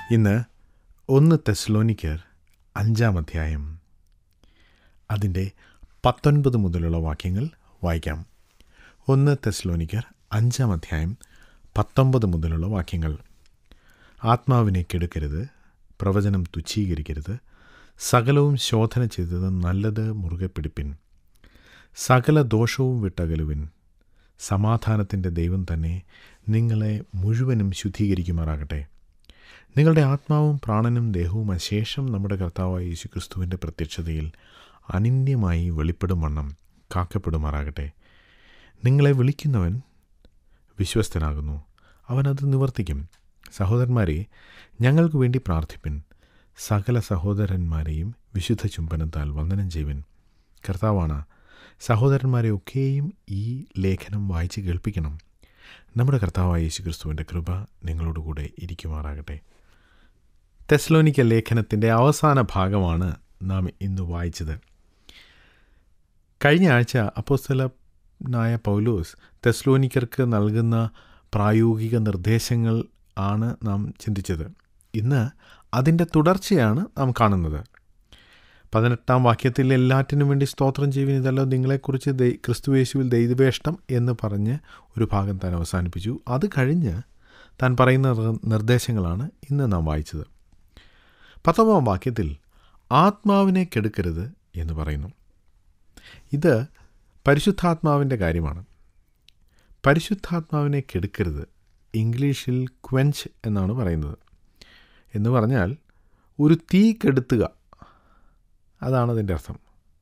ഇന്ന് ഒന്ന് തെസ്ലോനിക്കർ അഞ്ചാം അധ്യായം അതിൻ്റെ പത്തൊൻപത് മുതലുള്ള വാക്യങ്ങൾ വായിക്കാം ഒന്ന് തെസ്ലോനിക്കർ അഞ്ചാം അധ്യായം പത്തൊമ്പത് മുതലുള്ള വാക്യങ്ങൾ ആത്മാവിനെ കെടുക്കരുത് പ്രവചനം തുച്ഛീകരിക്കരുത് സകലവും ശോധന ചെയ്തത് നല്ലത് മുറുകെ പിടിപ്പിൻ സകല ദോഷവും വിട്ടകലുവിൻ സമാധാനത്തിൻ്റെ ദൈവം തന്നെ നിങ്ങളെ മുഴുവനും ശുദ്ധീകരിക്കുമാറാകട്ടെ നിങ്ങളുടെ ആത്മാവും പ്രാണനും ദേഹവും അശേഷം നമ്മുടെ കർത്താവായ യേശുക്രിസ്തുവിൻ്റെ പ്രത്യക്ഷതയിൽ അനിന്യമായി വെളിപ്പെടും വണ്ണം കാക്കപ്പെടുമാറാകട്ടെ നിങ്ങളെ വിളിക്കുന്നവൻ വിശ്വസ്തനാകുന്നു അവനത് നിവർത്തിക്കും സഹോദരന്മാരെ ഞങ്ങൾക്ക് വേണ്ടി പ്രാർത്ഥിപ്പിൻ സകല സഹോദരന്മാരെയും വിശുദ്ധ ചുംബനത്താൽ വന്ദനം ചെയ്യുവിൻ കർത്താവാണ് സഹോദരന്മാരെ ഒക്കെയും ഈ ലേഖനം വായിച്ച് കേൾപ്പിക്കണം നമ്മുടെ കർത്താവായ യേശുക്രിസ്തുവിൻ്റെ കൃപ നിങ്ങളോടുകൂടെ ഇരിക്കുമാറാകട്ടെ തെസ്ലോനിക്ക ലേഖനത്തിൻ്റെ അവസാന ഭാഗമാണ് നാം ഇന്ന് വായിച്ചത് കഴിഞ്ഞ ആഴ്ച അപ്പോസ്തലനായ പൗലോസ് തെസ്ലോനിക്കർക്ക് നൽകുന്ന പ്രായോഗിക നിർദ്ദേശങ്ങൾ ആണ് നാം ചിന്തിച്ചത് ഇന്ന് അതിൻ്റെ തുടർച്ചയാണ് നാം കാണുന്നത് പതിനെട്ടാം വാക്യത്തിൽ എല്ലാറ്റിനും വേണ്ടി സ്തോത്രം ചെയ്യുവിൻ ഇതല്ലോ നിങ്ങളെക്കുറിച്ച് ദൈ ക്രിസ്തുവേശുവിൽ ദൈവവേഷ്ടം എന്ന് പറഞ്ഞ് ഒരു ഭാഗം താൻ അവസാനിപ്പിച്ചു അത് കഴിഞ്ഞ് താൻ പറയുന്ന നിർ- നിർദ്ദേശങ്ങളാണ് ഇന്ന് നാം വായിച്ചത് പത്തൊമ്പതാം വാക്യത്തിൽ ആത്മാവിനെ കെടുക്കരുത് എന്ന് പറയുന്നു ഇത് പരിശുദ്ധാത്മാവിൻ്റെ കാര്യമാണ് പരിശുദ്ധാത്മാവിനെ കെടുക്കരുത് ഇംഗ്ലീഷിൽ ക്വെഞ്ച് എന്നാണ് പറയുന്നത് എന്ന് പറഞ്ഞാൽ ഒരു തീ കെടുത്തുക അതാണ് അതിൻ്റെ അർത്ഥം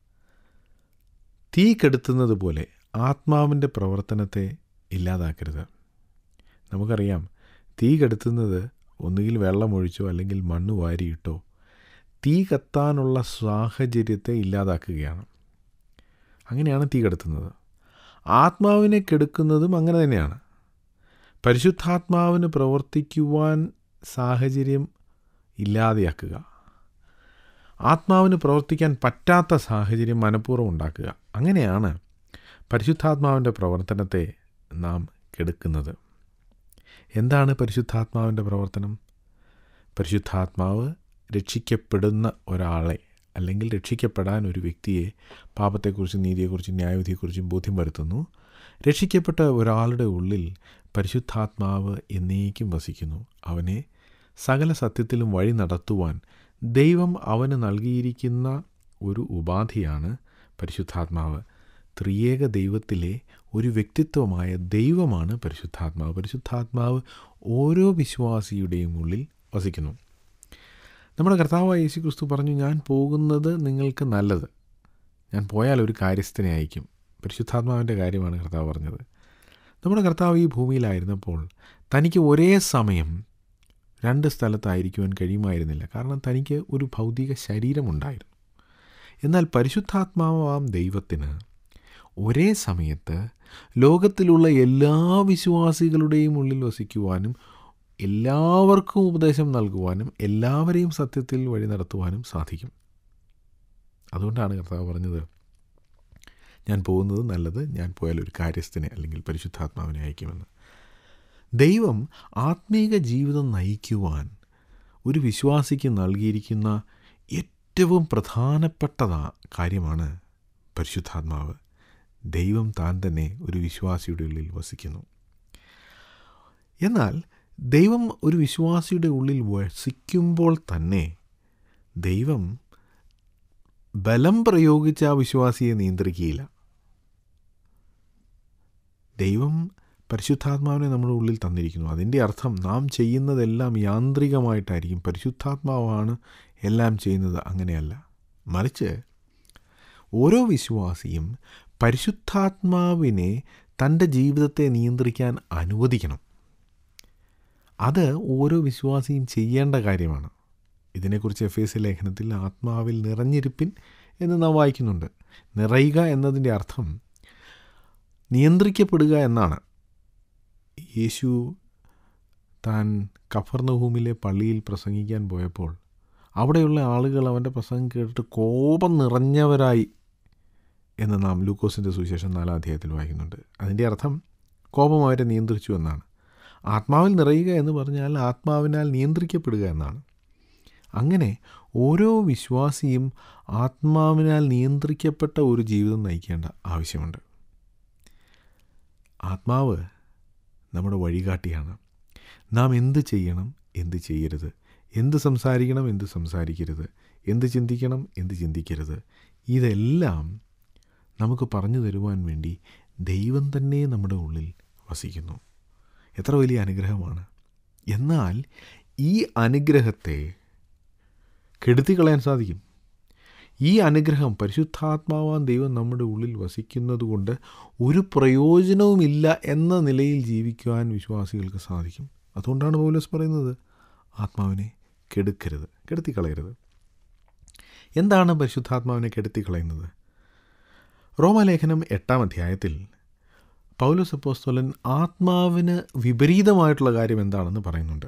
തീ കെടുത്തുന്നത് പോലെ ആത്മാവിൻ്റെ പ്രവർത്തനത്തെ ഇല്ലാതാക്കരുത് നമുക്കറിയാം തീ കെടുത്തുന്നത് ഒന്നുകിൽ വെള്ളമൊഴിച്ചോ അല്ലെങ്കിൽ മണ്ണ് വാരിയിട്ടോ തീ കത്താനുള്ള സാഹചര്യത്തെ ഇല്ലാതാക്കുകയാണ് അങ്ങനെയാണ് തീ കെടുത്തുന്നത് ആത്മാവിനെ കെടുക്കുന്നതും അങ്ങനെ തന്നെയാണ് പരിശുദ്ധാത്മാവിന് പ്രവർത്തിക്കുവാൻ സാഹചര്യം ഇല്ലാതെയാക്കുക ആത്മാവിന് പ്രവർത്തിക്കാൻ പറ്റാത്ത സാഹചര്യം മനഃപൂർവ്വം ഉണ്ടാക്കുക അങ്ങനെയാണ് പരിശുദ്ധാത്മാവിൻ്റെ പ്രവർത്തനത്തെ നാം കെടുക്കുന്നത് എന്താണ് പരിശുദ്ധാത്മാവിൻ്റെ പ്രവർത്തനം പരിശുദ്ധാത്മാവ് രക്ഷിക്കപ്പെടുന്ന ഒരാളെ അല്ലെങ്കിൽ രക്ഷിക്കപ്പെടാൻ ഒരു വ്യക്തിയെ പാപത്തെക്കുറിച്ചും നീതിയെക്കുറിച്ചും ന്യായവിധിയെക്കുറിച്ചും ബോധ്യം വരുത്തുന്നു രക്ഷിക്കപ്പെട്ട ഒരാളുടെ ഉള്ളിൽ പരിശുദ്ധാത്മാവ് എന്നേക്കും വസിക്കുന്നു അവനെ സകല സത്യത്തിലും വഴി നടത്തുവാൻ ദൈവം അവന് നൽകിയിരിക്കുന്ന ഒരു ഉപാധിയാണ് പരിശുദ്ധാത്മാവ് ത്രിയേക ദൈവത്തിലെ ഒരു വ്യക്തിത്വമായ ദൈവമാണ് പരിശുദ്ധാത്മാവ് പരിശുദ്ധാത്മാവ് ഓരോ വിശ്വാസിയുടെയും ഉള്ളിൽ വസിക്കുന്നു നമ്മുടെ കർത്താവായ യേശു ക്രിസ്തു പറഞ്ഞു ഞാൻ പോകുന്നത് നിങ്ങൾക്ക് നല്ലത് ഞാൻ പോയാൽ ഒരു കാര്യസ്ഥനെ അയക്കും പരിശുദ്ധാത്മാവിൻ്റെ കാര്യമാണ് കർത്താവ് പറഞ്ഞത് നമ്മുടെ കർത്താവ് ഈ ഭൂമിയിലായിരുന്നപ്പോൾ തനിക്ക് ഒരേ സമയം രണ്ട് സ്ഥലത്തായിരിക്കുവാൻ കഴിയുമായിരുന്നില്ല കാരണം തനിക്ക് ഒരു ഭൗതിക ശരീരമുണ്ടായിരുന്നു എന്നാൽ പരിശുദ്ധാത്മാവാം ദൈവത്തിന് ഒരേ സമയത്ത് ലോകത്തിലുള്ള എല്ലാ വിശ്വാസികളുടെയും ഉള്ളിൽ വസിക്കുവാനും എല്ലാവർക്കും ഉപദേശം നൽകുവാനും എല്ലാവരെയും സത്യത്തിൽ വഴി നടത്തുവാനും സാധിക്കും അതുകൊണ്ടാണ് കർത്താവ് പറഞ്ഞത് ഞാൻ പോകുന്നത് നല്ലത് ഞാൻ പോയാൽ ഒരു കാര്യസ്ഥനെ അല്ലെങ്കിൽ പരിശുദ്ധാത്മാവിനെ അയക്കുമെന്ന് ദൈവം ആത്മീക ജീവിതം നയിക്കുവാൻ ഒരു വിശ്വാസിക്ക് നൽകിയിരിക്കുന്ന ഏറ്റവും പ്രധാനപ്പെട്ടതാ കാര്യമാണ് പരിശുദ്ധാത്മാവ് ദൈവം താൻ തന്നെ ഒരു വിശ്വാസിയുടെ ഉള്ളിൽ വസിക്കുന്നു എന്നാൽ ദൈവം ഒരു വിശ്വാസിയുടെ ഉള്ളിൽ വസിക്കുമ്പോൾ തന്നെ ദൈവം ബലം പ്രയോഗിച്ച് ആ വിശ്വാസിയെ നിയന്ത്രിക്കുകയില്ല ദൈവം പരിശുദ്ധാത്മാവിനെ നമ്മുടെ ഉള്ളിൽ തന്നിരിക്കുന്നു അതിൻ്റെ അർത്ഥം നാം ചെയ്യുന്നതെല്ലാം യാന്ത്രികമായിട്ടായിരിക്കും പരിശുദ്ധാത്മാവാണ് എല്ലാം ചെയ്യുന്നത് അങ്ങനെയല്ല മറിച്ച് ഓരോ വിശ്വാസിയും പരിശുദ്ധാത്മാവിനെ തൻ്റെ ജീവിതത്തെ നിയന്ത്രിക്കാൻ അനുവദിക്കണം അത് ഓരോ വിശ്വാസിയും ചെയ്യേണ്ട കാര്യമാണ് ഇതിനെക്കുറിച്ച് എഫ് എസ് ലേഖനത്തിൽ ആത്മാവിൽ നിറഞ്ഞിരിപ്പിൻ എന്ന് നാം വായിക്കുന്നുണ്ട് നിറയുക എന്നതിൻ്റെ അർത്ഥം നിയന്ത്രിക്കപ്പെടുക എന്നാണ് യേശു താൻ കഫർനഹൂമിലെ പള്ളിയിൽ പ്രസംഗിക്കാൻ പോയപ്പോൾ അവിടെയുള്ള ആളുകൾ അവൻ്റെ പ്രസംഗം കേട്ടിട്ട് കോപം നിറഞ്ഞവരായി എന്ന് നാം ലൂക്കോസിൻ്റെ സുവിശേഷം നാലാം അധ്യായത്തിൽ വായിക്കുന്നുണ്ട് അതിൻ്റെ അർത്ഥം കോപം അവരെ നിയന്ത്രിച്ചു എന്നാണ് ആത്മാവിൽ നിറയുക എന്ന് പറഞ്ഞാൽ ആത്മാവിനാൽ നിയന്ത്രിക്കപ്പെടുക എന്നാണ് അങ്ങനെ ഓരോ വിശ്വാസിയും ആത്മാവിനാൽ നിയന്ത്രിക്കപ്പെട്ട ഒരു ജീവിതം നയിക്കേണ്ട ആവശ്യമുണ്ട് ആത്മാവ് നമ്മുടെ വഴികാട്ടിയാണ് നാം എന്ത് ചെയ്യണം എന്ത് ചെയ്യരുത് എന്ത് സംസാരിക്കണം എന്ത് സംസാരിക്കരുത് എന്ത് ചിന്തിക്കണം എന്ത് ചിന്തിക്കരുത് ഇതെല്ലാം നമുക്ക് പറഞ്ഞു തരുവാൻ വേണ്ടി ദൈവം തന്നെ നമ്മുടെ ഉള്ളിൽ വസിക്കുന്നു എത്ര വലിയ അനുഗ്രഹമാണ് എന്നാൽ ഈ അനുഗ്രഹത്തെ കെടുത്തി കളയാൻ സാധിക്കും ഈ അനുഗ്രഹം പരിശുദ്ധാത്മാവാൻ ദൈവം നമ്മുടെ ഉള്ളിൽ വസിക്കുന്നത് കൊണ്ട് ഒരു പ്രയോജനവുമില്ല എന്ന നിലയിൽ ജീവിക്കുവാൻ വിശ്വാസികൾക്ക് സാധിക്കും അതുകൊണ്ടാണ് പൗലോസ് പറയുന്നത് ആത്മാവിനെ കെടുക്കരുത് കെടുത്തിക്കളയരുത് എന്താണ് പരിശുദ്ധാത്മാവിനെ കെടുത്തിക്കളയുന്നത് റോമാലേഖനം എട്ടാം അധ്യായത്തിൽ പൗലോസ് അപ്പോസ്തോലൻ ആത്മാവിന് വിപരീതമായിട്ടുള്ള കാര്യം എന്താണെന്ന് പറയുന്നുണ്ട്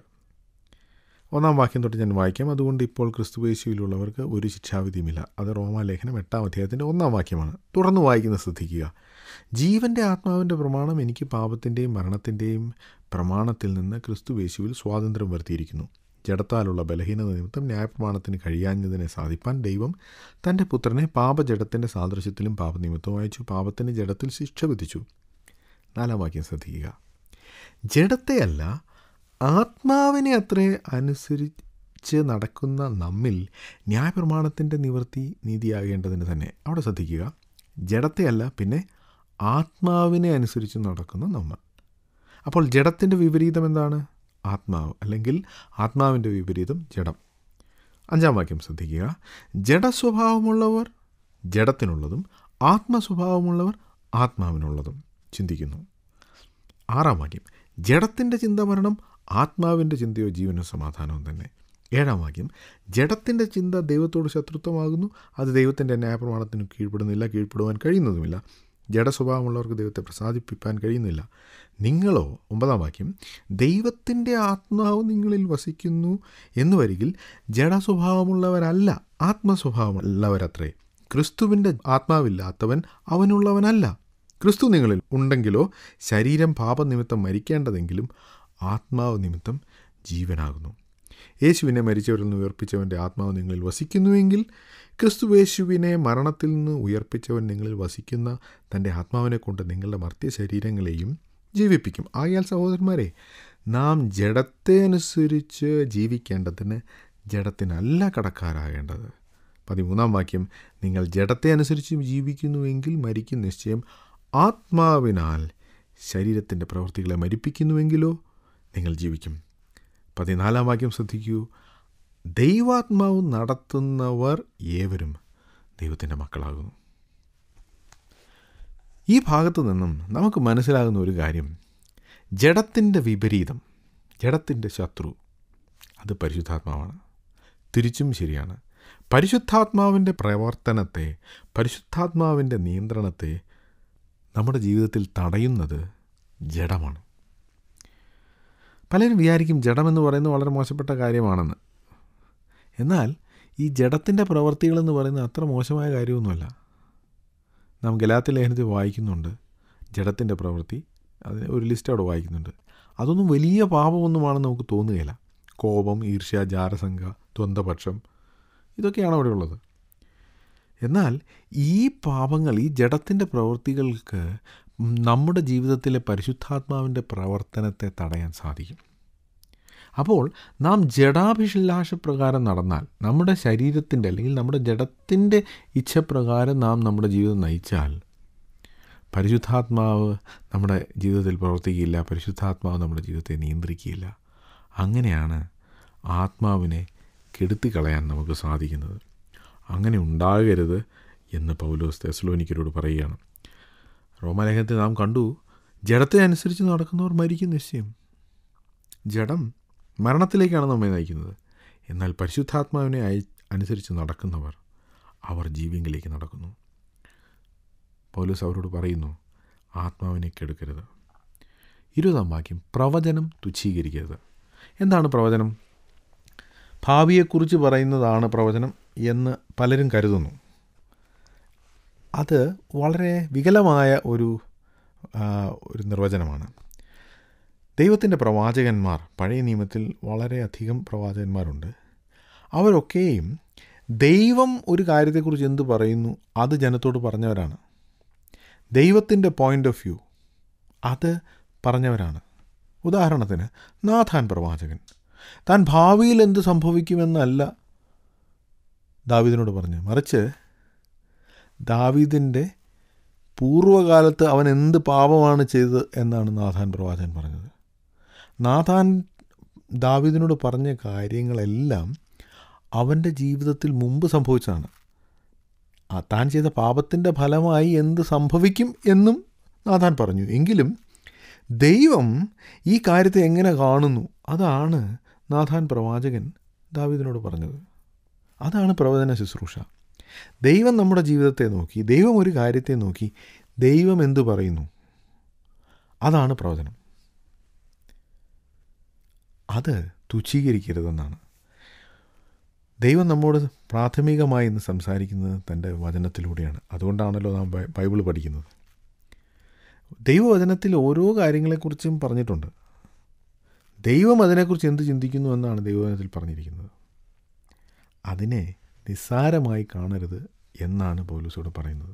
ഒന്നാം വാക്യം തൊട്ട് ഞാൻ വായിക്കാം അതുകൊണ്ട് ഇപ്പോൾ ക്രിസ്തുവേശുവിലുള്ളവർക്ക് ഒരു ശിക്ഷാവിധിയുമില്ല അത് റോമാലേഖനം എട്ടാം അധ്യായത്തിൻ്റെ ഒന്നാം വാക്യമാണ് തുടർന്ന് വായിക്കുന്ന ശ്രദ്ധിക്കുക ജീവൻ്റെ ആത്മാവിൻ്റെ പ്രമാണം എനിക്ക് പാപത്തിൻ്റെയും മരണത്തിൻ്റെയും പ്രമാണത്തിൽ നിന്ന് ക്രിസ്തുവേശുവിൽ സ്വാതന്ത്ര്യം വരുത്തിയിരിക്കുന്നു ജഡത്താലുള്ള ബലഹീനത നിമിത്തം ന്യായപ്രമാണത്തിന് കഴിയാഞ്ഞതിനെ സാധിപ്പാൻ ദൈവം തൻ്റെ പുത്രനെ പാപജഡത്തിൻ്റെ സാദൃശ്യത്തിലും പാപനിമിത്തം അയച്ചു പാപത്തിന് ജഡത്തിൽ ശിക്ഷ വിധിച്ചു നാലാം വാക്യം ശ്രദ്ധിക്കുക ജഡത്തെയല്ല ആത്മാവിനെ അത്രേ അനുസരിച്ച് നടക്കുന്ന നമ്മിൽ ന്യായപ്രമാണത്തിൻ്റെ നിവൃത്തി നീതിയാകേണ്ടതിന് തന്നെ അവിടെ ശ്രദ്ധിക്കുക ജഡത്തെയല്ല പിന്നെ ആത്മാവിനെ അനുസരിച്ച് നടക്കുന്ന നമ്മൾ അപ്പോൾ ജഡത്തിൻ്റെ വിപരീതം എന്താണ് ആത്മാവ് അല്ലെങ്കിൽ ആത്മാവിൻ്റെ വിപരീതം ജഡം അഞ്ചാം വാക്യം ശ്രദ്ധിക്കുക ജഡസ്വഭാവമുള്ളവർ ജഡത്തിനുള്ളതും ആത്മസ്വഭാവമുള്ളവർ ആത്മാവിനുള്ളതും ചിന്തിക്കുന്നു ആറാം വാക്യം ജഡത്തിൻ്റെ ചിന്ത മരണം ആത്മാവിൻ്റെ ചിന്തയോ ജീവനോ സമാധാനവും തന്നെ ഏഴാം വാക്യം ജഡത്തിൻ്റെ ചിന്ത ദൈവത്തോട് ശത്രുത്വമാകുന്നു അത് ദൈവത്തിൻ്റെ ന്യായപ്രമാണത്തിന് കീഴ്പ്പെടുന്നില്ല കീഴ്പ്പെടുവാൻ കഴിയുന്നതുമില്ല ജഡസ്വഭാവമുള്ളവർക്ക് ദൈവത്തെ പ്രസാദിപ്പിക്കാൻ കഴിയുന്നില്ല നിങ്ങളോ ഒമ്പതാം വാക്യം ദൈവത്തിൻ്റെ ആത്മാവ് നിങ്ങളിൽ വസിക്കുന്നു എന്ന് വരികിൽ ജഡസ്വഭാവമുള്ളവരല്ല ആത്മസ്വഭാവമുള്ളവരത്രേ ക്രിസ്തുവിൻ്റെ ആത്മാവില്ലാത്തവൻ അവനുള്ളവനല്ല ക്രിസ്തു നിങ്ങളിൽ ഉണ്ടെങ്കിലോ ശരീരം പാപനിമിത്തം മരിക്കേണ്ടതെങ്കിലും ആത്മാവ് നിമിത്തം ജീവനാകുന്നു യേശുവിനെ മരിച്ചവരിൽ നിന്ന് ഉയർപ്പിച്ചവൻ്റെ ആത്മാവ് നിങ്ങളിൽ വസിക്കുന്നുവെങ്കിൽ ക്രിസ്തു യേശുവിനെ മരണത്തിൽ നിന്ന് ഉയർപ്പിച്ചവൻ നിങ്ങളിൽ വസിക്കുന്ന തൻ്റെ ആത്മാവിനെ കൊണ്ട് നിങ്ങളുടെ മർത്യ ശരീരങ്ങളെയും ജീവിപ്പിക്കും ആയാൽ സഹോദരന്മാരെ നാം ജഡത്തെ അനുസരിച്ച് ജീവിക്കേണ്ടതിന് ജഡത്തിനല്ല കടക്കാരാകേണ്ടത് പതിമൂന്നാം വാക്യം നിങ്ങൾ ജഡത്തെ അനുസരിച്ച് ജീവിക്കുന്നുവെങ്കിൽ മരിക്കും നിശ്ചയം ആത്മാവിനാൽ ശരീരത്തിൻ്റെ പ്രവൃത്തികളെ മരിപ്പിക്കുന്നുവെങ്കിലോ നിങ്ങൾ ജീവിക്കും പതിനാലാം വാക്യം ശ്രദ്ധിക്കൂ ദൈവാത്മാവ് നടത്തുന്നവർ ഏവരും ദൈവത്തിൻ്റെ മക്കളാകുന്നു ഈ ഭാഗത്തു നിന്നും നമുക്ക് മനസ്സിലാകുന്ന ഒരു കാര്യം ജഡത്തിൻ്റെ വിപരീതം ജഡത്തിൻ്റെ ശത്രു അത് പരിശുദ്ധാത്മാവാണ് തിരിച്ചും ശരിയാണ് പരിശുദ്ധാത്മാവിൻ്റെ പ്രവർത്തനത്തെ പരിശുദ്ധാത്മാവിൻ്റെ നിയന്ത്രണത്തെ നമ്മുടെ ജീവിതത്തിൽ തടയുന്നത് ജഡമാണ് പലരും വിചാരിക്കും ജഡമെന്ന് പറയുന്നത് വളരെ മോശപ്പെട്ട കാര്യമാണെന്ന് എന്നാൽ ഈ ജഡത്തിൻ്റെ പ്രവർത്തികളെന്ന് പറയുന്നത് അത്ര മോശമായ കാര്യമൊന്നുമല്ല നാം ഗലാത്തി ലേഖനത്തിൽ വായിക്കുന്നുണ്ട് ജഡത്തിൻ്റെ പ്രവൃത്തി അതിന് ഒരു ലിസ്റ്റ് അവിടെ വായിക്കുന്നുണ്ട് അതൊന്നും വലിയ പാപമൊന്നുമാണെന്ന് നമുക്ക് തോന്നുകയില്ല കോപം ഈർഷ്യ ജാരസംഘ ദ്വന്ദ്പക്ഷം ഇതൊക്കെയാണ് അവിടെ ഉള്ളത് എന്നാൽ ഈ പാപങ്ങൾ ഈ ജഡത്തിൻ്റെ പ്രവൃത്തികൾക്ക് നമ്മുടെ ജീവിതത്തിലെ പരിശുദ്ധാത്മാവിൻ്റെ പ്രവർത്തനത്തെ തടയാൻ സാധിക്കും അപ്പോൾ നാം ജഡാഭിലാഷപ്രകാരം നടന്നാൽ നമ്മുടെ ശരീരത്തിൻ്റെ അല്ലെങ്കിൽ നമ്മുടെ ജഡത്തിൻ്റെ ഇച്ഛപ്രകാരം നാം നമ്മുടെ ജീവിതം നയിച്ചാൽ പരിശുദ്ധാത്മാവ് നമ്മുടെ ജീവിതത്തിൽ പ്രവർത്തിക്കുകയില്ല പരിശുദ്ധാത്മാവ് നമ്മുടെ ജീവിതത്തെ നിയന്ത്രിക്കുകയില്ല അങ്ങനെയാണ് ആത്മാവിനെ കെടുത്തി കളയാൻ നമുക്ക് സാധിക്കുന്നത് അങ്ങനെ ഉണ്ടാകരുത് എന്ന് പൗലോസ് തെസ്ലോനിക്കരോട് പറയുകയാണ് റോമാലേഖനത്തിൽ നാം കണ്ടു ജഡത്തെ അനുസരിച്ച് നടക്കുന്നവർ മരിക്കും നിശ്ചയം ജഡം മരണത്തിലേക്കാണ് നമ്മെ നയിക്കുന്നത് എന്നാൽ പരിശുദ്ധാത്മാവിനെ അയ അനുസരിച്ച് നടക്കുന്നവർ അവർ ജീവങ്കിലേക്ക് നടക്കുന്നു പൗലോസ് അവരോട് പറയുന്നു ആത്മാവിനെ കെടുക്കരുത് ഇരുപതാം വാക്യം പ്രവചനം തുച്ഛീകരിക്കരുത് എന്താണ് പ്രവചനം ഭാവിയെക്കുറിച്ച് പറയുന്നതാണ് പ്രവചനം എന്ന് പലരും കരുതുന്നു അത് വളരെ വികലമായ ഒരു ഒരു നിർവചനമാണ് ദൈവത്തിൻ്റെ പ്രവാചകന്മാർ പഴയ നിയമത്തിൽ വളരെയധികം പ്രവാചകന്മാരുണ്ട് അവരൊക്കെയും ദൈവം ഒരു കാര്യത്തെക്കുറിച്ച് എന്ത് പറയുന്നു അത് ജനത്തോട് പറഞ്ഞവരാണ് ദൈവത്തിൻ്റെ പോയിൻ്റ് ഓഫ് വ്യൂ അത് പറഞ്ഞവരാണ് ഉദാഹരണത്തിന് നാഥാൻ പ്രവാചകൻ താൻ ഭാവിയിൽ എന്ത് സംഭവിക്കുമെന്നല്ല ദാവീദിനോട് പറഞ്ഞു മറിച്ച് ദാവീദിൻ്റെ പൂർവ്വകാലത്ത് അവൻ എന്ത് പാപമാണ് ചെയ്തത് എന്നാണ് നാഥാൻ പ്രവാചകൻ പറഞ്ഞത് നാഥാൻ ദാവീദിനോട് പറഞ്ഞ കാര്യങ്ങളെല്ലാം അവൻ്റെ ജീവിതത്തിൽ മുമ്പ് സംഭവിച്ചതാണ് ആ താൻ ചെയ്ത പാപത്തിൻ്റെ ഫലമായി എന്ത് സംഭവിക്കും എന്നും നാഥാൻ പറഞ്ഞു എങ്കിലും ദൈവം ഈ കാര്യത്തെ എങ്ങനെ കാണുന്നു അതാണ് നാഥാൻ പ്രവാചകൻ ദാവീദിനോട് പറഞ്ഞത് അതാണ് പ്രവചന ശുശ്രൂഷ ദൈവം നമ്മുടെ ജീവിതത്തെ നോക്കി ദൈവം ഒരു കാര്യത്തെ നോക്കി ദൈവം എന്തു പറയുന്നു അതാണ് പ്രവചനം അത് തുച്ഛീകരിക്കരുതെന്നാണ് ദൈവം നമ്മോട് പ്രാഥമികമായി ഇന്ന് സംസാരിക്കുന്നത് തൻ്റെ വചനത്തിലൂടെയാണ് അതുകൊണ്ടാണല്ലോ നാം ബൈ- ബൈബിൾ പഠിക്കുന്നത് ദൈവവചനത്തിൽ ഓരോ കാര്യങ്ങളെക്കുറിച്ചും പറഞ്ഞിട്ടുണ്ട് ദൈവം അതിനെക്കുറിച്ച് എന്ത് ചിന്തിക്കുന്നു എന്നാണ് ദൈവവചനത്തിൽ പറഞ്ഞിരിക്കുന്നത് അതിനെ നിസ്സാരമായി കാണരുത് എന്നാണ് പൗലൂസോട് പറയുന്നത്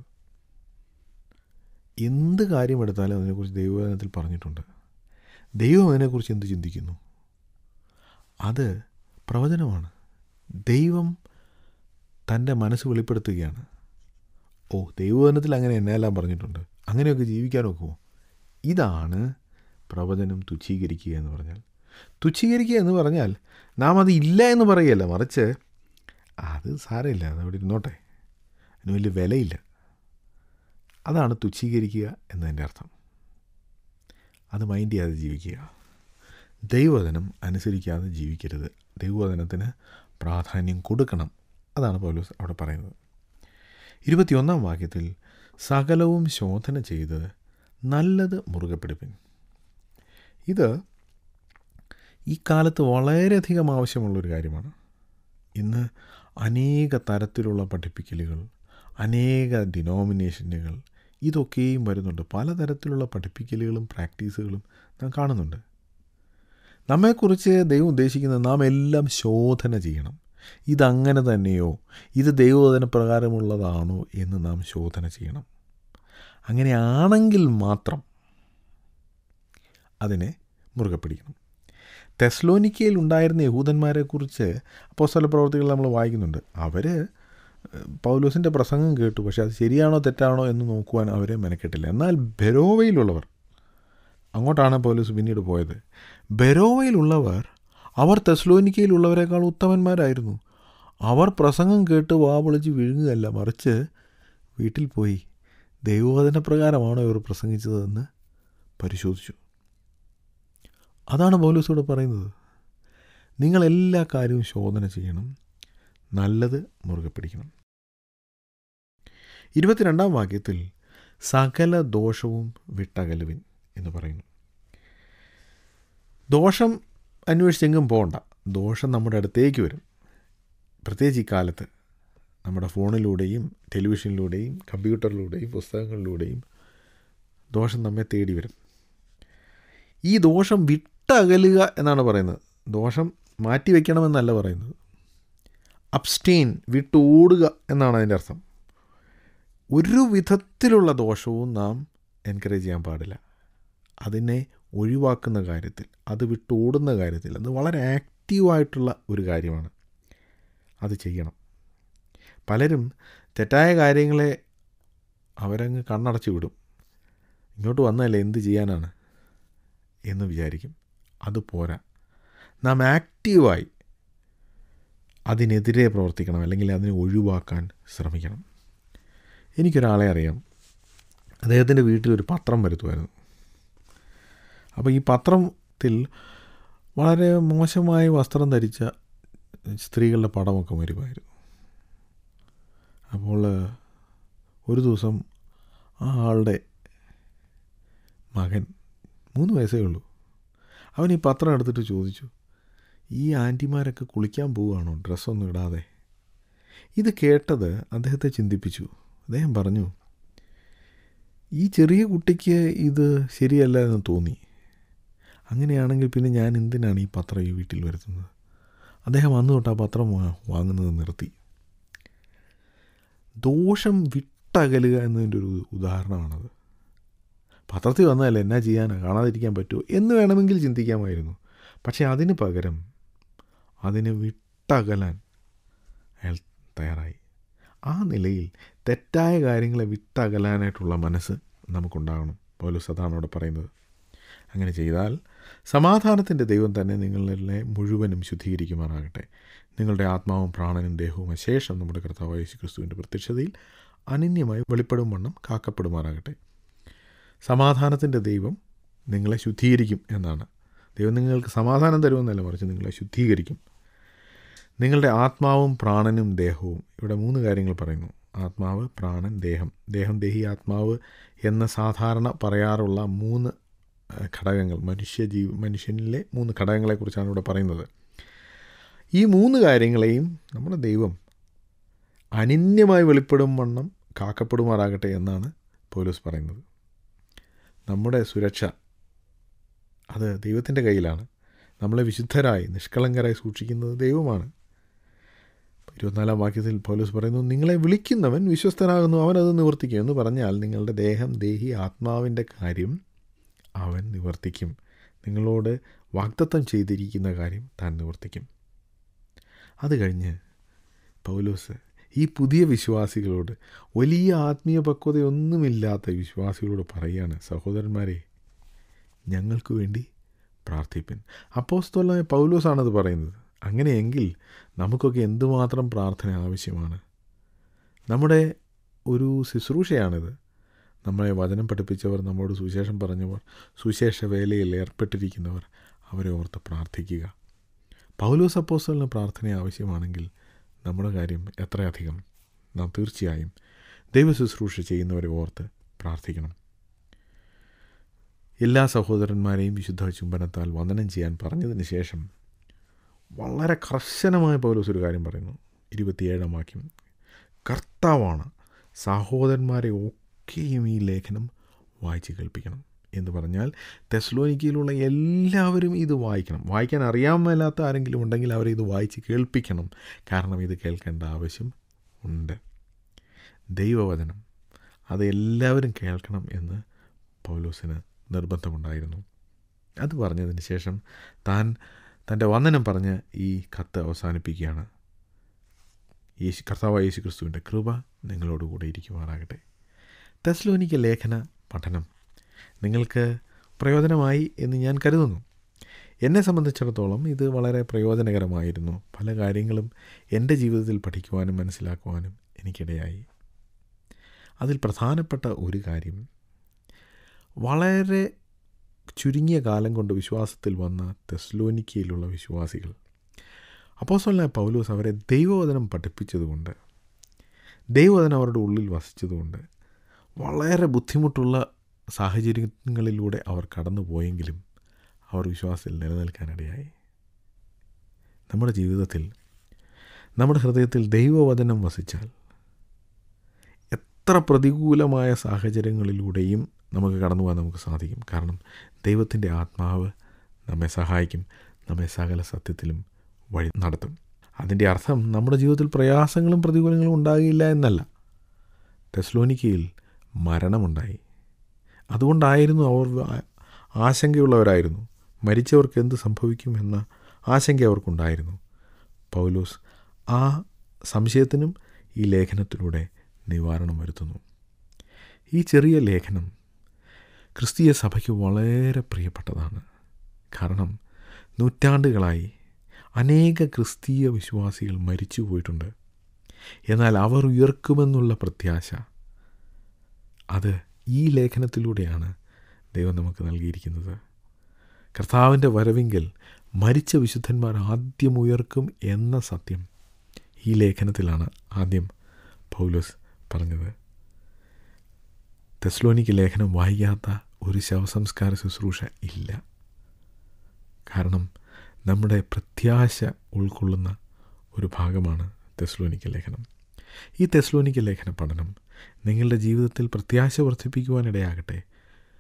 എന്ത് കാര്യം എടുത്താലും അതിനെക്കുറിച്ച് ദൈവവചനത്തിൽ പറഞ്ഞിട്ടുണ്ട് ദൈവം അതിനെക്കുറിച്ച് എന്ത് ചിന്തിക്കുന്നു അത് പ്രവചനമാണ് ദൈവം തൻ്റെ മനസ്സ് വെളിപ്പെടുത്തുകയാണ് ഓ ദൈവവചനത്തിൽ അങ്ങനെ എന്നെല്ലാം പറഞ്ഞിട്ടുണ്ട് അങ്ങനെയൊക്കെ ജീവിക്കാൻ ഒക്കുമോ ഇതാണ് പ്രവചനം തുച്ഛീകരിക്കുക എന്ന് പറഞ്ഞാൽ തുച്ഛീകരിക്കുക എന്ന് പറഞ്ഞാൽ നാം അത് ഇല്ല എന്ന് പറയുകയല്ല മറിച്ച് അത് സാരമില്ല അത് അവിടെ ഇരുന്നോട്ടെ അതിന് വലിയ വിലയില്ല അതാണ് തുച്ഛീകരിക്കുക എന്നതിൻ്റെ അർത്ഥം അത് മൈൻഡ് ചെയ്യാതെ ജീവിക്കുക ദൈവവചനം അനുസരിക്കാതെ ജീവിക്കരുത് ദൈവവചനത്തിന് പ്രാധാന്യം കൊടുക്കണം അതാണ് പൗലോസ് അവിടെ പറയുന്നത് ഇരുപത്തിയൊന്നാം വാക്യത്തിൽ സകലവും ശോധന ചെയ്ത് നല്ലത് മുറുകെ പിടിപ്പിൻ ഇത് ഈ കാലത്ത് വളരെയധികം ആവശ്യമുള്ളൊരു കാര്യമാണ് ഇന്ന് അനേക തരത്തിലുള്ള പഠിപ്പിക്കലുകൾ അനേക ഡിനോമിനേഷനുകൾ ഇതൊക്കെയും വരുന്നുണ്ട് പലതരത്തിലുള്ള പഠിപ്പിക്കലുകളും പ്രാക്ടീസുകളും നാം കാണുന്നുണ്ട് നമ്മെക്കുറിച്ച് ദൈവം ഉദ്ദേശിക്കുന്നത് നാം എല്ലാം ശോധന ചെയ്യണം ഇതങ്ങനെ തന്നെയോ ഇത് ദൈവവചന പ്രകാരമുള്ളതാണോ എന്ന് നാം ശോധന ചെയ്യണം അങ്ങനെയാണെങ്കിൽ മാത്രം അതിനെ മുറുകെ പിടിക്കണം തെസ്ലോനിക്കയിൽ ഉണ്ടായിരുന്ന യഹൂദന്മാരെക്കുറിച്ച് അപ്പോസ്തല പ്രവർത്തികൾ നമ്മൾ വായിക്കുന്നുണ്ട് അവർ പൗലോസിൻ്റെ പ്രസംഗം കേട്ടു പക്ഷേ അത് ശരിയാണോ തെറ്റാണോ എന്ന് നോക്കുവാൻ അവരെ മെനക്കെട്ടില്ല എന്നാൽ ബെരോവയിലുള്ളവർ അങ്ങോട്ടാണ് പൗലോസ് പിന്നീട് പോയത് ബെരോവയിലുള്ളവർ അവർ തെസ്ലോനിക്കയിലുള്ളവരെക്കാൾ ഉത്തമന്മാരായിരുന്നു അവർ പ്രസംഗം കേട്ട് വാ പൊളിച്ച് വിഴുങ്ങുകയല്ല മറിച്ച് വീട്ടിൽ പോയി ദൈവവചന പ്രകാരമാണോ ഇവർ പ്രസംഗിച്ചതെന്ന് പരിശോധിച്ചു അതാണ് പൗലോസോട് പറയുന്നത് നിങ്ങൾ എല്ലാ കാര്യവും ശോധന ചെയ്യണം നല്ലത് മുറുകെ പിടിക്കണം ഇരുപത്തിരണ്ടാം വാക്യത്തിൽ സകല ദോഷവും വിട്ടകലുവിൻ എന്ന് പറയുന്നു ദോഷം അന്വേഷിച്ചെങ്കും പോകണ്ട ദോഷം നമ്മുടെ അടുത്തേക്ക് വരും പ്രത്യേകിച്ച് ഈ കാലത്ത് നമ്മുടെ ഫോണിലൂടെയും ടെലിവിഷനിലൂടെയും കമ്പ്യൂട്ടറിലൂടെയും പുസ്തകങ്ങളിലൂടെയും ദോഷം നമ്മെ തേടി വരും ഈ ദോഷം വിട്ടകലുക എന്നാണ് പറയുന്നത് ദോഷം മാറ്റിവെക്കണമെന്നല്ല പറയുന്നത് അബ്സ്റ്റെയിൻ വിട്ടോടുക എന്നാണ് അതിൻ്റെ അർത്ഥം ഒരു വിധത്തിലുള്ള ദോഷവും നാം എൻകറേജ് ചെയ്യാൻ പാടില്ല അതിനെ ഒഴിവാക്കുന്ന കാര്യത്തിൽ അത് വിട്ടോടുന്ന കാര്യത്തിൽ അത് വളരെ ആക്റ്റീവായിട്ടുള്ള ഒരു കാര്യമാണ് അത് ചെയ്യണം പലരും തെറ്റായ കാര്യങ്ങളെ അവരങ്ങ് കണ്ണടച്ചു വിടും ഇങ്ങോട്ട് വന്നതല്ലേ എന്ത് ചെയ്യാനാണ് എന്ന് വിചാരിക്കും അത് പോരാ നാം ആക്റ്റീവായി അതിനെതിരെ പ്രവർത്തിക്കണം അല്ലെങ്കിൽ അതിനെ ഒഴിവാക്കാൻ ശ്രമിക്കണം എനിക്കൊരാളെ അറിയാം അദ്ദേഹത്തിൻ്റെ വീട്ടിലൊരു പത്രം വരുത്തുമായിരുന്നു അപ്പോൾ ഈ പത്രത്തിൽ വളരെ മോശമായ വസ്ത്രം ധരിച്ച സ്ത്രീകളുടെ പടമൊക്കെ വരുമായിരുന്നു അപ്പോൾ ഒരു ദിവസം ആ ആളുടെ മകൻ മൂന്ന് വയസ്സേ ഉള്ളൂ അവൻ ഈ പത്രം എടുത്തിട്ട് ചോദിച്ചു ഈ ആൻറ്റിമാരൊക്കെ കുളിക്കാൻ പോവുകയാണോ ഡ്രസ്സൊന്നും ഇടാതെ ഇത് കേട്ടത് അദ്ദേഹത്തെ ചിന്തിപ്പിച്ചു അദ്ദേഹം പറഞ്ഞു ഈ ചെറിയ കുട്ടിക്ക് ഇത് ശരിയല്ല എന്ന് തോന്നി അങ്ങനെയാണെങ്കിൽ പിന്നെ ഞാൻ എന്തിനാണ് ഈ പത്രം ഈ വീട്ടിൽ വരുത്തുന്നത് അദ്ദേഹം അന്ന് തൊട്ട് ആ പത്രം വാ- വാങ്ങുന്നത് നിർത്തി ദോഷം വിട്ടകലുക എന്നതിൻ്റെ ഒരു ഉദാഹരണമാണത് പത്രത്തിൽ വന്നാൽ എന്നാ ചെയ്യാനാ കാണാതിരിക്കാൻ പറ്റുമോ എന്ന് വേണമെങ്കിൽ ചിന്തിക്കാമായിരുന്നു പക്ഷേ അതിന് പകരം അതിനെ വിട്ടകലാൻ അയാൾ തയ്യാറായി ആ നിലയിൽ തെറ്റായ കാര്യങ്ങളെ വിട്ടകലാനായിട്ടുള്ള മനസ്സ് നമുക്കുണ്ടാകണം പൗലോസ് അതാണ് അവിടെ പറയുന്നത് അങ്ങനെ ചെയ്താൽ സമാധാനത്തിൻ്റെ ദൈവം തന്നെ നിങ്ങളെ മുഴുവനും ശുദ്ധീകരിക്കുമാറാകട്ടെ നിങ്ങളുടെ ആത്മാവും പ്രാണനും ദേഹവും അശേഷം നമ്മുടെ കർത്താവ് യേശു ക്രിസ്തുവിൻ്റെ പ്രത്യക്ഷതയിൽ അനന്യമായി വെളിപ്പെടും വണ്ണം കാക്കപ്പെടുമാറാകട്ടെ സമാധാനത്തിൻ്റെ ദൈവം നിങ്ങളെ ശുദ്ധീകരിക്കും എന്നാണ് ദൈവം നിങ്ങൾക്ക് സമാധാനം തരുമെന്നല്ല മറിച്ച് നിങ്ങളെ ശുദ്ധീകരിക്കും നിങ്ങളുടെ ആത്മാവും പ്രാണനും ദേഹവും ഇവിടെ മൂന്ന് കാര്യങ്ങൾ പറയുന്നു ആത്മാവ് പ്രാണൻ ദേഹം ദേഹം ദേഹി ആത്മാവ് എന്ന് സാധാരണ പറയാറുള്ള മൂന്ന് ഏഹ്, ഘടകങ്ങൾ മനുഷ്യ ജീവ മനുഷ്യനിലെ മൂന്ന് ഘടകങ്ങളെക്കുറിച്ചാണ് ഇവിടെ പറയുന്നത് ഈ മൂന്ന് കാര്യങ്ങളെയും നമ്മുടെ ദൈവം അനന്യമായി വെളിപ്പെടും വണ്ണം കാക്കപ്പെടുമാറാകട്ടെ എന്നാണ് പോലീസ് പറയുന്നത് നമ്മുടെ സുരക്ഷ അത് ദൈവത്തിൻ്റെ കയ്യിലാണ് നമ്മളെ വിശുദ്ധരായി നിഷ്കളങ്കരായി സൂക്ഷിക്കുന്നത് ദൈവമാണ് ഇരുപത്തിനാലാം വാക്യത്തിൽ പൗലോസ് പറയുന്നു നിങ്ങളെ വിളിക്കുന്നവൻ വിശ്വസ്തനാകുന്നു അവൻ അത് നിവർത്തിക്കും എന്ന് പറഞ്ഞാൽ നിങ്ങളുടെ ദേഹം ദേഹി ആത്മാവിൻ്റെ കാര്യം അവൻ നിവർത്തിക്കും നിങ്ങളോട് വാഗ്ദത്തം ചെയ്തിരിക്കുന്ന കാര്യം താൻ നിവർത്തിക്കും അത് കഴിഞ്ഞ് പൗലോസ് ഈ പുതിയ വിശ്വാസികളോട് വലിയ ആത്മീയ പക്വതയൊന്നുമില്ലാത്ത വിശ്വാസികളോട് പറയുകയാണ് സഹോദരന്മാരെ ഞങ്ങൾക്ക് വേണ്ടി പ്രാർത്ഥിപ്പിൻ അപ്പോസ്തോലായ പൗലോസാണത് പറയുന്നത് അങ്ങനെയെങ്കിൽ നമുക്കൊക്കെ എന്തുമാത്രം പ്രാർത്ഥന ആവശ്യമാണ് നമ്മുടെ ഒരു ശുശ്രൂഷയാണിത് നമ്മളെ വചനം പഠിപ്പിച്ചവർ നമ്മോട് സുവിശേഷം പറഞ്ഞവർ സുവിശേഷ വേലയിൽ ഏർപ്പെട്ടിരിക്കുന്നവർ അവരെ ഓർത്ത് പ്രാർത്ഥിക്കുക പൗലോസ് അപ്പോസ്തലിന് പ്രാർത്ഥന ആവശ്യമാണെങ്കിൽ നമ്മുടെ കാര്യം എത്രയധികം നാം തീർച്ചയായും ദൈവ ശുശ്രൂഷ ചെയ്യുന്നവരെ ഓർത്ത് പ്രാർത്ഥിക്കണം എല്ലാ സഹോദരന്മാരെയും വിശുദ്ധ ചുംബനത്താൽ വന്ദനം ചെയ്യാൻ പറഞ്ഞതിന് ശേഷം വളരെ കർശനമായ പൗലോസ് ഒരു കാര്യം പറയുന്നു ഇരുപത്തിയേഴാം വാക്യം കർത്താവാണ് സഹോദരന്മാരെ ഒക്കെയും ഈ ലേഖനം വായിച്ച് കേൾപ്പിക്കണം എന്ന് പറഞ്ഞാൽ തെസ്ലോനിക്കയിലുള്ള എല്ലാവരും ഇത് വായിക്കണം വായിക്കാൻ അറിയാൻ മേലാത്ത ആരെങ്കിലും ഉണ്ടെങ്കിൽ അവരെ ഇത് വായിച്ച് കേൾപ്പിക്കണം കാരണം ഇത് കേൾക്കേണ്ട ആവശ്യം ഉണ്ട് ദൈവവചനം അത് എല്ലാവരും കേൾക്കണം എന്ന് പൗലോസിന് നിർബന്ധമുണ്ടായിരുന്നു അത് പറഞ്ഞതിന് ശേഷം താൻ തൻ്റെ വന്ദനം പറഞ്ഞ് ഈ കത്ത് അവസാനിപ്പിക്കുകയാണ് യേശു കർത്താവായ യേശു ക്രിസ്തുവിൻ്റെ കൃപ നിങ്ങളോടുകൂടെ ഇരിക്കുമാറാകട്ടെ തെസ്ലോനിക്ക ലേഖന പഠനം നിങ്ങൾക്ക് പ്രയോജനമായി എന്ന് ഞാൻ കരുതുന്നു എന്നെ സംബന്ധിച്ചിടത്തോളം ഇത് വളരെ പ്രയോജനകരമായിരുന്നു പല കാര്യങ്ങളും എൻ്റെ ജീവിതത്തിൽ പഠിക്കുവാനും മനസ്സിലാക്കുവാനും എനിക്കിടയായി അതിൽ പ്രധാനപ്പെട്ട ഒരു കാര്യം വളരെ ചുരുങ്ങിയ കാലം കൊണ്ട് വിശ്വാസത്തിൽ വന്ന തെസ്ലോനിക്കയിലുള്ള വിശ്വാസികൾ അപ്പോസ്വലായ പൗലോസ് അവരെ ദൈവവചനം പഠിപ്പിച്ചതുകൊണ്ട് ദൈവവചനം അവരുടെ ഉള്ളിൽ വസിച്ചതുകൊണ്ട് വളരെ ബുദ്ധിമുട്ടുള്ള സാഹചര്യങ്ങളിലൂടെ അവർ കടന്നു പോയെങ്കിലും അവർ വിശ്വാസത്തിൽ നിലനിൽക്കാനിടയായി നമ്മുടെ ജീവിതത്തിൽ നമ്മുടെ ഹൃദയത്തിൽ ദൈവവചനം വസിച്ചാൽ എത്ര പ്രതികൂലമായ സാഹചര്യങ്ങളിലൂടെയും നമുക്ക് കടന്നു പോകാൻ നമുക്ക് സാധിക്കും കാരണം ദൈവത്തിൻ്റെ ആത്മാവ് നമ്മെ സഹായിക്കും നമ്മെ സകല സത്യത്തിലും വഴി നടത്തും അതിൻ്റെ അർത്ഥം നമ്മുടെ ജീവിതത്തിൽ പ്രയാസങ്ങളും പ്രതികൂലങ്ങളും ഉണ്ടാകില്ല എന്നല്ല തെസ്ലോനിക്കയിൽ മരണമുണ്ടായി അതുകൊണ്ടായിരുന്നു അവർ ആ- ആശങ്കയുള്ളവരായിരുന്നു മരിച്ചവർക്ക് എന്ത് സംഭവിക്കും എന്ന ആശങ്ക അവർക്കുണ്ടായിരുന്നു പൗലോസ് ആ സംശയത്തിനും ഈ ലേഖനത്തിലൂടെ നിവാരണം വരുത്തുന്നു ഈ ചെറിയ ലേഖനം ക്രിസ്തീയ സഭയ്ക്ക് വളരെ പ്രിയപ്പെട്ടതാണ് കാരണം നൂറ്റാണ്ടുകളായി അനേക ക്രിസ്തീയ വിശ്വാസികൾ മരിച്ചു പോയിട്ടുണ്ട് എന്നാൽ അവർ ഉയർക്കുമെന്നുള്ള പ്രത്യാശ അത് ഈ ലേഖനത്തിലൂടെയാണ് ദൈവം നമുക്ക് നൽകിയിരിക്കുന്നത് കർത്താവിൻ്റെ വരവിങ്കൽ മരിച്ച വിശുദ്ധന്മാർ ആദ്യം ഉയർക്കും എന്ന സത്യം ഈ ലേഖനത്തിലാണ് ആദ്യം പൗലോസ് പറഞ്ഞത് തെസ്ലോനിക്ക് ലേഖനം വായിക്കാത്ത ഒരു ശവസംസ്കാര ശുശ്രൂഷ ഇല്ല കാരണം നമ്മുടെ പ്രത്യാശ ഉൾക്കൊള്ളുന്ന ഒരു ഭാഗമാണ് തെസ്ലോനിക്ക ലേഖനം ഈ തെസ്ലോനിക്ക ലേഖന പഠനം നിങ്ങളുടെ ജീവിതത്തിൽ പ്രത്യാശ വർദ്ധിപ്പിക്കുവാനിടയാകട്ടെ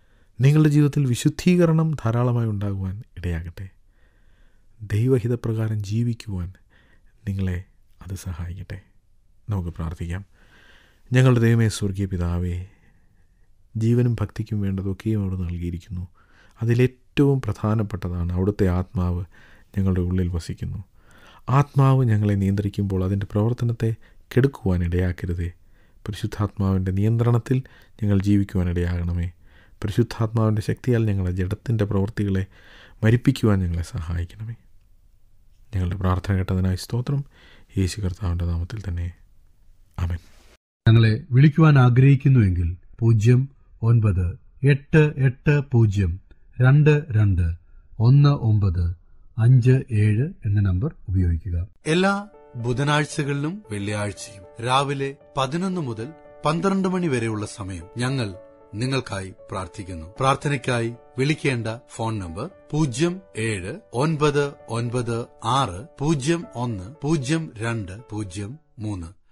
നിങ്ങളുടെ ജീവിതത്തിൽ വിശുദ്ധീകരണം ധാരാളമായി ഉണ്ടാകുവാൻ ഇടയാകട്ടെ ദൈവഹിതപ്രകാരം ജീവിക്കുവാൻ നിങ്ങളെ അത് സഹായിക്കട്ടെ നമുക്ക് പ്രാർത്ഥിക്കാം ഞങ്ങളുടെ ദൈവമേ സ്വർഗീയ പിതാവേ ജീവനും ഭക്തിക്കും വേണ്ടതൊക്കെയും അവിടെ നൽകിയിരിക്കുന്നു അതിലേറ്റവും പ്രധാനപ്പെട്ടതാണ് അവിടുത്തെ ആത്മാവ് ഞങ്ങളുടെ ഉള്ളിൽ വസിക്കുന്നു ആത്മാവ് ഞങ്ങളെ നിയന്ത്രിക്കുമ്പോൾ അതിൻ്റെ പ്രവർത്തനത്തെ കെടുക്കുവാൻ ഇടയാക്കരുതേ പരിശുദ്ധാത്മാവിൻ്റെ നിയന്ത്രണത്തിൽ ഞങ്ങൾ ജീവിക്കുവാൻ ഇടയാകണമേ പരിശുദ്ധാത്മാവിൻ്റെ ശക്തിയാൽ ഞങ്ങളുടെ ജഡത്തിൻ്റെ പ്രവൃത്തികളെ മരിപ്പിക്കുവാൻ ഞങ്ങളെ സഹായിക്കണമേ ഞങ്ങളുടെ പ്രാർത്ഥന കേട്ടതിനായി സ്തോത്രം യേശു കർത്താവിൻ്റെ നാമത്തിൽ തന്നെ അമൻ ഞങ്ങളെ വിളിക്കുവാൻ ആഗ്രഹിക്കുന്നുവെങ്കിൽ പൂജ്യം ഒൻപത് എട്ട് എട്ട് പൂജ്യം രണ്ട് രണ്ട് ഒന്ന് ഒമ്പത് അഞ്ച് ഏഴ് എന്ന നമ്പർ ഉപയോഗിക്കുക എല്ലാ ബുധനാഴ്ചകളിലും വെള്ളിയാഴ്ചയും രാവിലെ പതിനൊന്ന് മുതൽ പന്ത്രണ്ട് മണി വരെയുള്ള സമയം ഞങ്ങൾ നിങ്ങൾക്കായി പ്രാർത്ഥിക്കുന്നു പ്രാർത്ഥനയ്ക്കായി വിളിക്കേണ്ട ഫോൺ നമ്പർ പൂജ്യം ഏഴ് ഒൻപത് ഒൻപത് ആറ് പൂജ്യം ഒന്ന് പൂജ്യം രണ്ട് പൂജ്യം മൂന്ന്